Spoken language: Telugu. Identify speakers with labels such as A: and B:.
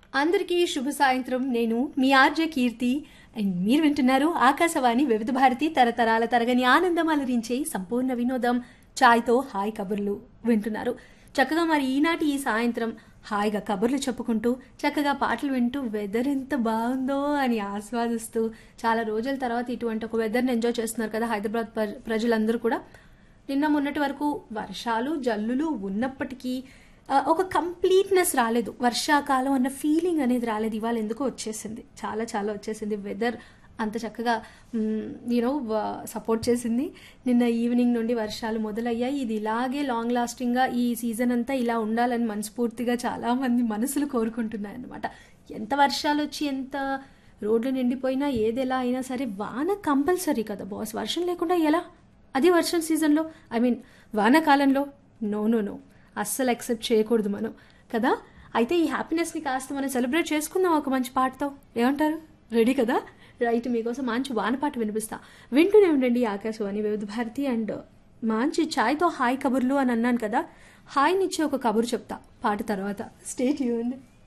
A: అందరికీ శుభ సాయంత్రం నేను మీ ఆర్జే కీర్తి అండ్ మీరు వింటున్నారు ఆకాశవాణి వివిధ భారతి తరతరాల తరగని ఆనందం అలరించే సంపూర్ణ వినోదం ఛాయ్తో హాయ్ కబుర్లు వింటున్నారు చక్కగా మరి ఈనాటి ఈ సాయంత్రం హాయిగా కబుర్లు చెప్పుకుంటూ చక్కగా పాటలు వింటూ వెదర్ ఎంత బాగుందో అని ఆస్వాదిస్తూ చాలా రోజుల తర్వాత ఇటువంటి ఒక వెదర్ని ఎంజాయ్ చేస్తున్నారు కదా హైదరాబాద్ ప్ర- ప్రజలందరూ కూడా నిన్న మొన్నటి వరకు వర్షాలు జల్లులు ఉన్నప్పటికీ ఆ, ఒక కంప్లీట్నెస్ రాలేదు వర్షాకాలం అన్న ఫీలింగ్ అనేది రాలేదు ఇవాళ ఎందుకో వచ్చేసింది చాలా చాలా వచ్చేసింది వెదర్ అంత చక్కగా యూనో సపోర్ట్ చేసింది నిన్న ఈవినింగ్ నుండి వర్షాలు మొదలయ్యాయి ఇది ఇలాగే లాంగ్ లాస్టింగ్గా ఈ సీజన్ అంతా ఇలా ఉండాలని మనస్ఫూర్తిగా చాలా మంది మనసులు కోరుకుంటున్నాయి అన్నమాట ఎంత వర్షాలు వచ్చి ఎంత రోడ్లు నిండిపోయినా ఏది ఎలా అయినా సరే వాన కంపల్సరీ కదా బాస్ వర్షం లేకుండా ఎలా అది వర్షం సీజన్లో ఐ మీన్ వానాకాలంలో నో నో నో అస్సలు యాక్సెప్ట్ చేయకూడదు మనం కదా అయితే ఈ హ్యాపీనెస్ని కాస్త మనం సెలబ్రేట్ చేసుకుందాం ఒక మంచి పాటతో ఏమంటారు రెడీ కదా రైట్ మీకోసం మంచి వాన పాట వినిపిస్తా వింటూనే ఉండండి ఆకాశవాణి వివిధ భారతి అండ్ మంచి ఛాయ్తో హాయ్ కబుర్లు అని అన్నాను కదా హాయ్నిచ్చే ఒక కబురు చెప్తా పాట తర్వాత స్టేట్ యూన్